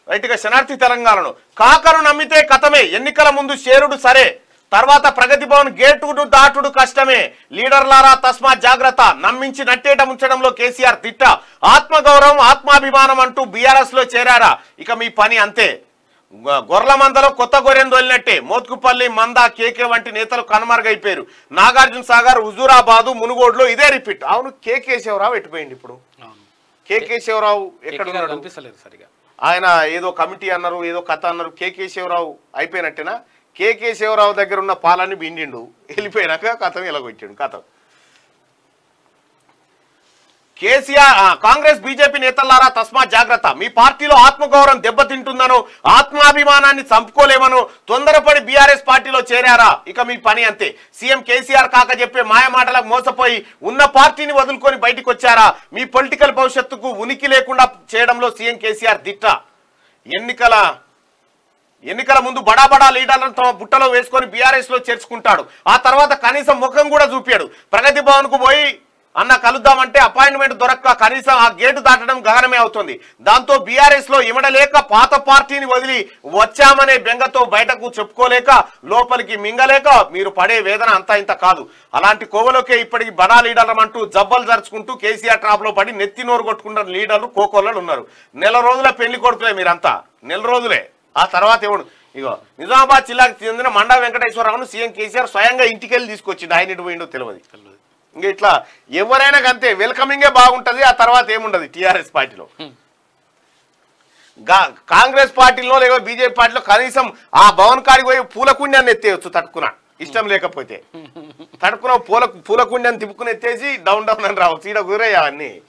రైట్గా శనార్థి తెలంగాణను కాకను నమ్మితే కథమే ఎన్నికల ముందు షేరుడు సరే తర్వాత ప్రగతి భవన్ గేటును దాటుడు కష్టమే లీడర్లారా తస్మా జాగ్రత్త నమ్మించి నట్టేట ముంచడంలో కేసీఆర్ తిట్ట ఆత్మగౌరవం ఆత్మాభిమానం అంటూ బీఆర్ఎస్ లో చేరారా ఇక మీ పని అంతే గొ- గొర్రెల మందలో కొత్త గొర్రెను తోలినట్టే మోత్కుపల్లి మంద కేకే వంటి నేతలు కనుమరుగైపోయారు నాగార్జున సాగర్ హుజూరాబాదు మునుగోడులో ఇదే రిపీట్ అవును కేకే శివరావు ఎట్టిపోయింది ఇప్పుడు అవును కేకే శివరావు ఎక్కడ ఎక్కడ ఉన్నాడు కనిపిస్తలేదు సరిగా ఆయన ఏదో కమిటీ అన్నారు ఏదో కథ అన్నారు కేకే శివరావు అయిపోయినట్టేనా కేకే శివరావు దగ్గర ఉన్న పాలన్నీ బిండిండు వెళ్ళిపోయినాక కథం ఇలాగొచ్చాడు కథం కేసీఆర్ ఆ, కాంగ్రెస్ బీజేపీ నేతలారా తస్మా జాగ్రత్త మీ పార్టీలో ఆత్మగౌరవం దెబ్బతింటుందనో ఆత్మాభిమానాన్ని చంపుకోలేమనో తొందరపడి బీఆర్ఎస్ పార్టీలో చేరారా ఇక మీ పని అంతే సీఎం కేసీఆర్ కాక చెప్పే మాయ మాటలకు మోసపోయి ఉన్న పార్టీని వదులుకొని బయటికి వచ్చారా మీ పొలిటికల్ భవిష్యత్తుకు ఉనికి లేకుండా చేయడంలో సీఎం కేసీఆర్ దిట్ట ఎన్నికల ఎన్నికల ముందు బడా బడా లీడర్లను తమ బుట్టలో వేసుకొని బీఆర్ఎస్ లో చేర్చుకుంటాడు ఆ తర్వాత కనీసం ముఖం కూడా చూపాడు ప్రగతి భవన్ కు పోయి అన్న కలుద్దామంటే అపాయింట్మెంట్ దొరక్క కనీసం ఆ గేటు దాటడం గగనమే అవుతుంది దాంతో బీఆర్ఎస్ లో ఇమడలేక పాత పార్టీని వదిలి వచ్చామనే బెంగతో బయటకు చెప్పుకోలేక లోపలికి మింగలేక మీరు పడే వేదన అంతా ఇంత కాదు అలాంటి కోవలోకే ఇప్పటికి బడా లీడర్లం అంటూ జబ్బలు జరుచుకుంటూ కేసీఆర్ ట్రాప్ లో పడి నెత్తి నోరు కొట్టుకుంటున్న లీడర్లు కోకోళ్ళు ఉన్నారు నెల రోజుల పెళ్లి కొడుకులే మీరంతా నెల రోజులే ఆ తర్వాత ఎవడు ఇగో నిజామాబాద్ జిల్లాకు చెందిన మండా వెంకటేశ్వరరావును సీఎం కేసీఆర్ స్వయంగా ఇంటికెళ్ళి తీసుకొచ్చిండు ఆయన ఇటు పోయిండో తెలియదు తెలియదు ఇంకా ఇట్లా ఎవరైనా అంతే వెల్కమింగే బాగుంటది ఆ తర్వాత ఏముండదు టీఆర్ఎస్ పార్టీలో గా- కాంగ్రెస్ పార్టీలో లేకపోతే బీజేపీ పార్టీలో కనీసం ఆ భవన్ కాడికి పోయి పూల కుండ్యాన్ని ఎత్తేయచ్చు తట్టుకున్నా ఇష్టం లేకపోతే తడుకున్న పూల పూల కుండ్యాన్ని తిప్పుకుని ఎత్తేసి డౌన్ డౌన్ అని రావచ్చు ఈడ కుదిరయ్యా అవన్నీ